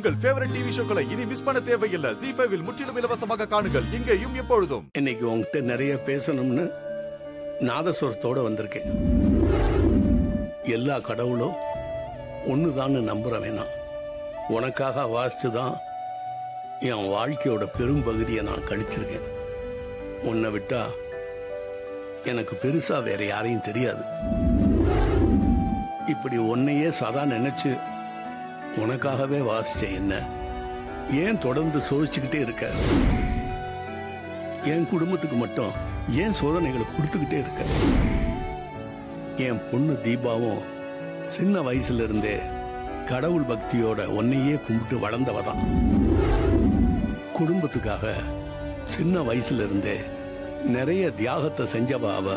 உங்கள் favourite TV ஷோக்களை இனி miss பண்ண தேவையில்லை ஜி ஃபைவில் முற்றிலும் இலவசமாக காணுங்கள் இங்கேயும் எப்பொழுதும் இன்னைக்கு உன்கிட்ட நிறைய பேசணும்னு நாதஸ்வரத்தோட வந்திருக்கேன் எல்லா கடவுளும் ஒண்ணுதான்னு நம்புற வேணாம் உனக்காக வாசிச்சு தான் என் வாழ்க்கையோட பெரும் பகுதியை நான் கழிச்சிருக்கேன் உன்னை விட்டா எனக்கு பெருசா வேற யாரையும் தெரியாது இப்படி உன்னையே சதா நினைச்சு உனக்காகவே வாசிச்ச என்ன ஏன் தொடர்ந்து சோதிச்சுக்கிட்டே இருக்க என் குடும்பத்துக்கு மட்டும் ஏன் சோதனைகளை கொடுத்துக்கிட்டே இருக்க என் பொண்ணு தீபாவும் சின்ன வயசுல இருந்தே கடவுள் பக்தியோட உன்னையே கும்பிட்டு வளர்ந்தவ தான் குடும்பத்துக்காக சின்ன வயசுல இருந்தே நிறைய தியாகத்தை செஞ்சவ அவ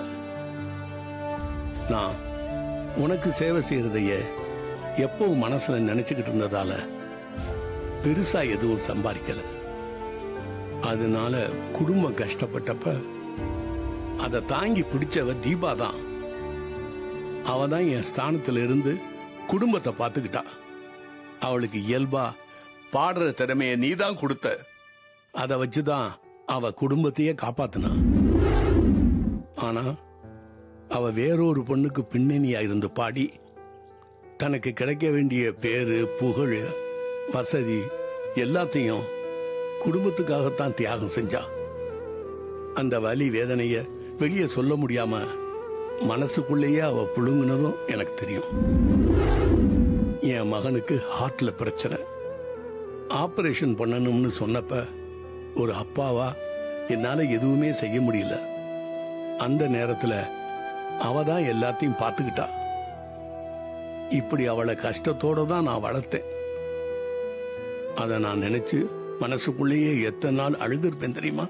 நான் உனக்கு சேவை செய்யறதையே எப்பவும் மனசுல நினைச்சுக்கிட்டு இருந்ததால பெருசா எதுவும் சம்பாதிக்கல அதனால குடும்பம் கஷ்டப்பட்டப்ப அதை தாங்கி பிடிச்சவ தீபா தான் அவ தான் என் ஸ்தானத்துல இருந்து குடும்பத்தை பார்த்துக்கிட்டா அவளுக்கு இயல்பா பாடுற திறமைய நீ தான் கொடுத்த அதை வச்சுதான் அவ குடும்பத்தையே காப்பாத்தினா ஆனா அவ வேறொரு பொண்ணுக்கு பின்னணியா இருந்து பாடி தனக்கு கிடைக்க வேண்டிய பேரு புகழ் வசதி எல்லாத்தையும் குடும்பத்துக்காகத்தான் தியாகம் செஞ்சா அந்த வலி வேதனைய வெளியே சொல்ல முடியாம மனசுக்குள்ளேயே அவ புழுங்குனதும் எனக்கு தெரியும் என் மகனுக்கு ஹார்ட்ல பிரச்சனை ஆபரேஷன் பண்ணணும்னு சொன்னப்ப ஒரு அப்பாவா என்னால எதுவுமே செய்ய முடியல அந்த நேரத்துல அவ தான் எல்லாத்தையும் பார்த்துக்கிட்டா இப்படி அவளை கஷ்டத்தோட தான் நான் வளர்த்தேன் அதை நான் நினைச்சு மனசுக்குள்ளேயே எத்தனை நாள் அழுதுருப்பேன் தெரியுமா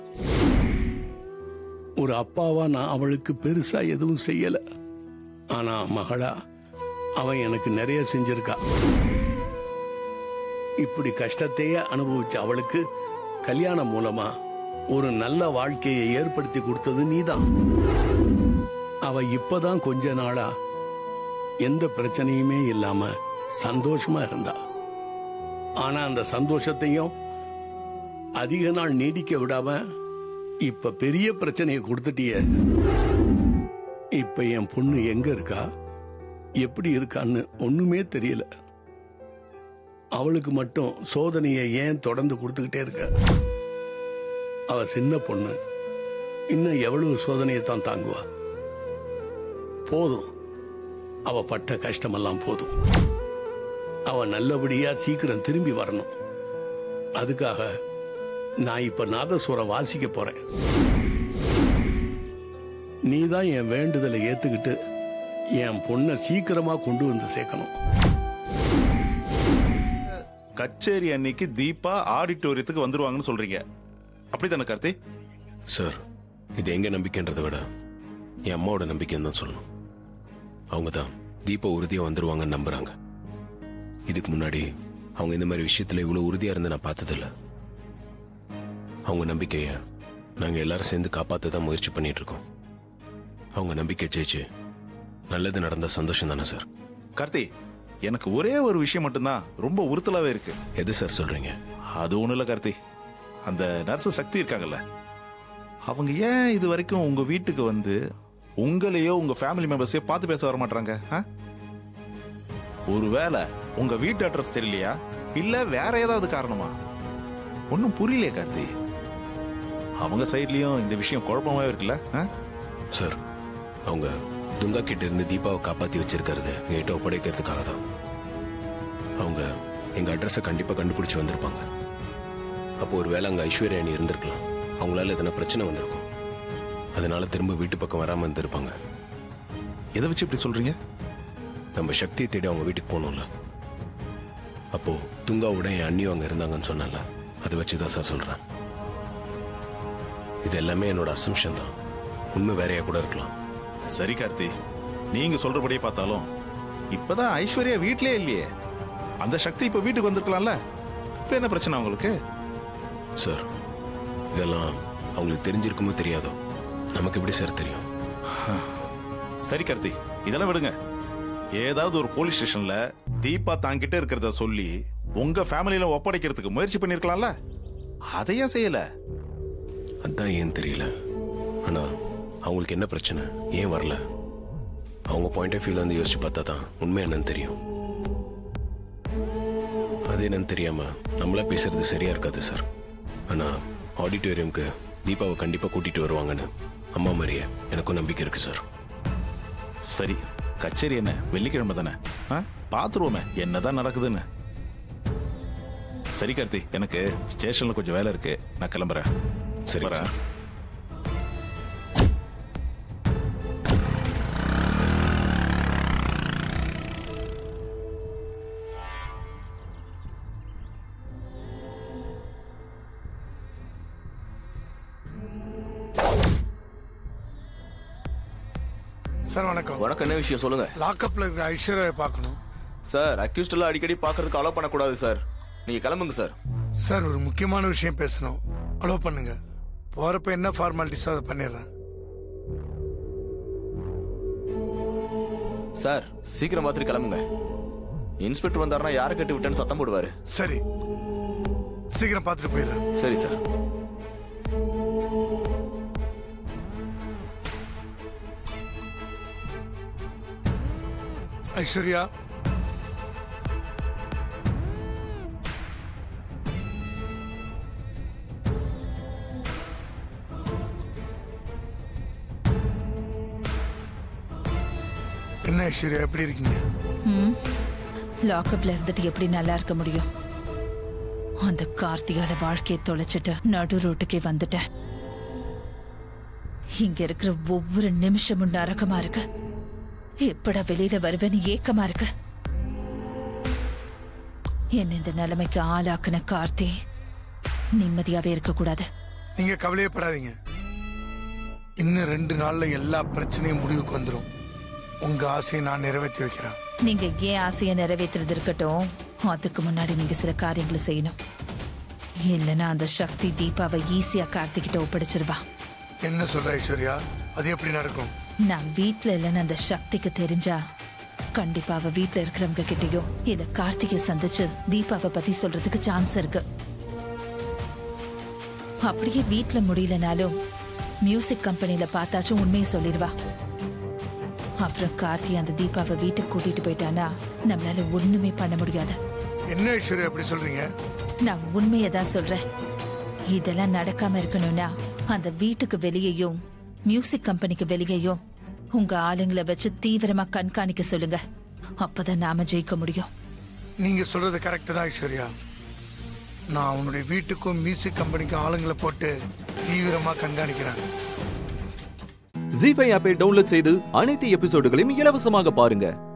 ஒரு அப்பாவா நான் அவளுக்கு பெருசா எதுவும் செய்யல ஆனா மகளா அவன் எனக்கு நிறைய செஞ்சிருக்கா இப்படி கஷ்டத்தையே அனுபவிச்ச அவளுக்கு கல்யாணம் மூலமா ஒரு நல்ல வாழ்க்கையை ஏற்படுத்தி கொடுத்தது நீதான் அவ இப்பதான் கொஞ்ச நாளா எந்த பிரச்சனையுமே இல்லாம சந்தோஷமா இருந்தா ஆனா அந்த சந்தோஷத்தையும் அதிக நாள் நீடிக்க விடாம இப்ப பெரிய பிரச்சனையை கொடுத்துட்டிய இப்ப என் பொண்ணு எங்க இருக்கா எப்படி இருக்கான்னு ஒண்ணுமே தெரியல அவளுக்கு மட்டும் சோதனையை ஏன் தொடர்ந்து கொடுத்துக்கிட்டே இருக்க அவ சின்ன பொண்ணு இன்னும் எவ்வளவு சோதனையை தான் தாங்குவா போதும் அவ பட்ட கஷ்டமெல்லாம் போதும் அவ நல்லபடியா சீக்கிரம் திரும்பி வரணும் அதுக்காக நான் இப்ப நாதஸ்வரம் வாசிக்க போறேன் நீ தான் என் வேண்டுதலை ஏத்துக்கிட்டு என் பொண்ணை சீக்கிரமா கொண்டு வந்து சேர்க்கணும் கச்சேரி அன்னைக்கு தீபா ஆடிட்டோரியத்துக்கு வந்துருவாங்கன்னு சொல்றீங்க அப்படித்தானே கார்த்தி சார் இது எங்க நம்பிக்கைன்றதை விட என் அம்மாவோட நம்பிக்கைன்னு தான் சொல்லணும் அவங்க தான் தீபா உறுதியா வந்துருவாங்கன்னு நம்புறாங்க இதுக்கு முன்னாடி அவங்க இந்த மாதிரி விஷயத்துல இவ்வளவு உறுதியா இருந்து நான் பார்த்ததில்ல அவங்க நம்பிக்கைய நாங்க எல்லாரும் சேர்ந்து காப்பாத்த தான் முயற்சி பண்ணிட்டு இருக்கோம் அவங்க நம்பிக்கை ஜெயிச்சு நல்லது நடந்த சந்தோஷம் தானே சார் கார்த்தி எனக்கு ஒரே ஒரு விஷயம் மட்டும்தான் ரொம்ப உறுத்தலாவே இருக்கு எது சார் சொல்றீங்க அது ஒண்ணும் இல்ல கார்த்தி அந்த நர்ஸ் சக்தி இருக்காங்கல்ல அவங்க ஏன் இது வரைக்கும் உங்க வீட்டுக்கு வந்து உங்களையோ உங்க ஃபேமிலி மெம்பர்ஸையோ பார்த்து பேச வர மாட்டாங்க ஒருவேளை உங்க வீட்டு அட்ரஸ் தெரியலையா இல்ல வேற ஏதாவது காரணமா ஒன்னும் புரியலையே கார்த்தி அவங்க சைட்லயும் இந்த விஷயம் குழப்பமாவே இருக்குல்ல ஆ? சார் அவங்க துங்கா கிட்ட இருந்து தீபாவை காப்பாத்தி வச்சிருக்கிறது என்கிட்ட ஒப்படைக்கிறதுக்காக தான் அவங்க எங்க அட்ரஸை கண்டிப்பா கண்டுபிடிச்சு வந்திருப்பாங்க அப்போ ஒருவேளை அங்க ஐஸ்வர்யா அணி இருந்திருக்கலாம் அவங்களால எத்தனை பிரச்சனை வந்திருக்கும் அதனால திரும்ப வீட்டு பக்கம் வராம இருந்திருப்பாங்க எதை வச்சு இப்படி சொல்றீங்க நம்ம சக்தியை தேடி அவங்க வீட்டுக்கு போனோம்ல அப்போ துங்காவோட என் அண்ணியும் அங்க இருந்தாங்கன்னு சொன்னல அதை வச்சுதான் சார் சொல்றேன் இது எல்லாமே என்னோட அசம்ஷன் தான் உண்மை வேறையா கூட இருக்கலாம் சரி கார்த்தி நீங்க சொல்றபடியே பார்த்தாலும் இப்பதான் ஐஸ்வர்யா வீட்லயே இல்லையே அந்த சக்தி இப்ப வீட்டுக்கு வந்திருக்கலாம்ல இப்ப என்ன பிரச்சனை உங்களுக்கு சார் இதெல்லாம் அவங்களுக்கு தெரிஞ்சிருக்குமோ தெரியாதோ நமக்கு எப்படி சார் தெரியும் சரி கார்த்தி இதெல்லாம் விடுங்க ஏதாவது ஒரு போலீஸ் ஸ்டேஷன்ல தீபா தாங்கிட்ட இருக்கிறத சொல்லி உங்க ஃபேமிலியில ஒப்படைக்கிறதுக்கு முயற்சி பண்ணிருக்கலாம்ல அதையே செய்யல அதான் ஏன் தெரியல ஆனா அவங்களுக்கு என்ன பிரச்சனை ஏன் வரல அவங்க பாயிண்ட் ஆஃப் வியூல இருந்து யோசிச்சு பார்த்தா தான் உண்மை என்னன்னு தெரியும் அது என்னன்னு தெரியாம நம்மளா பேசுறது சரியா இருக்காது சார் ஆனா ஆடிட்டோரியம்க்கு தீபாவை கண்டிப்பா கூட்டிட்டு வருவாங்கன்னு அம்மா மாதிரியே எனக்கும் நம்பிக்கை இருக்கு சார் சரி கச்சேரி என்ன வெள்ளிக்கிழமை தானே ஆ? பாத்துருவோமே என்னதான் நடக்குதுன்னு சரி கார்த்தி எனக்கு ஸ்டேஷன்ல கொஞ்சம் வேலை இருக்கு நான் கிளம்புறேன் சரி வரேன். சார் சார் வணக்கம் வணக்கம் என்ன விஷயம் சொல்லுங்க லாக்அப்ல இருக்கிற ஐஸ்வர்யாவை பார்க்கணும் சார் அக்யூஸ்ட் எல்லாம் அடிக்கடி பாக்குறதுக்கு அலோ பண்ணக்கூடாது சார் நீங்க கிளம்புங்க சார் சார் ஒரு முக்கியமான விஷயம் பேசணும் அலோவ் பண்ணுங்க போறப்ப என்ன ஃபார்மாலிட்டிஸோ அதை பண்ணிடுறேன் சார் சீக்கிரம் பார்த்துட்டு கிளம்புங்க இன்ஸ்பெக்டர் வந்தாருன்னா யாரை கட்டி விட்டேன்னு சத்தம் போடுவாரு சரி சீக்கிரம் பார்த்துட்டு போயிடுறேன் சரி சார் ஐஸ்வர்யா என்ன ஐஸ்வர்யா எப்படி இருக்கீங்க ம் லாக்அப்ல இருந்துட்டு எப்படி நல்லா இருக்க முடியும் அந்த கார்த்திகால வாழ்க்கையை தொலைச்சிட்டு நடு ரோட்டுக்கே வந்துட்டேன் இங்க இருக்கிற ஒவ்வொரு நிமிஷமும் நரகமா இருக்கு எப்படா வெளியில வருவேன்னு ஏக்கமா இருக்கு என்ன இந்த நிலைமைக்கு ஆளாக்குன கார்த்தி நிம்மதியாவே இருக்க கூடாது நீங்க கவலையப்படாதீங்க இன்னும் ரெண்டு நாள்ல எல்லா பிரச்சனையும் முடிவுக்கு வந்துடும் உங்க ஆசையை நான் நிறைவேற்றி வைக்கிறேன் நீங்க ஏன் ஆசையை நிறைவேற்றுறது இருக்கட்டும் அதுக்கு முன்னாடி நீங்க சில காரியங்களை செய்யணும் இல்லைன்னா அந்த சக்தி தீபாவை ஈஸியா கார்த்திகிட்ட ஒப்படைச்சிருவா என்ன சொல்ற ஐஸ்வர்யா அது எப்படி நடக்கும் நான் வீட்ல இல்லைன்னு அந்த சக்திக்கு தெரிஞ்சா கண்டிப்பா அவ வீட்ல இருக்கிறவங்க கிட்டயோ இல்ல கார்த்திகை சந்திச்சு தீபாவை பத்தி சொல்றதுக்கு சான்ஸ் இருக்கு அப்படியே வீட்ல முடியலனாலும் மியூசிக் கம்பெனில பார்த்தாச்சும் உண்மையை சொல்லிடுவா அப்புறம் கார்த்தி அந்த தீபாவை வீட்டுக்கு கூட்டிட்டு போயிட்டானா நம்மளால ஒண்ணுமே பண்ண முடியாது என்ன ஐஸ்வர்யா எப்படி சொல்றீங்க நான் உண்மையை தான் சொல்றேன் இதெல்லாம் நடக்காம இருக்கணும்னா அந்த வீட்டுக்கு வெளியேயும் மியூசிக் கம்பெனிக்கு வெளியேயும் உங்க ஆளுங்களை வச்சு தீவிரமா கண்காணிக்க சொல்லுங்க அப்பதான் நாம ஜெயிக்க முடியும் நீங்க சொல்றது கரெக்ட் தான் ஐஸ்வர்யா நான் உன்னுடைய வீட்டுக்கும் மியூசிக் கம்பெனிக்கும் ஆளுங்களை போட்டு தீவிரமா கண்காணிக்கிறேன் ஜி ஃபைவ் ஆப்பை டவுன்லோட் செய்து அனைத்து எபிசோடுகளையும் இலவசமாக பாருங்க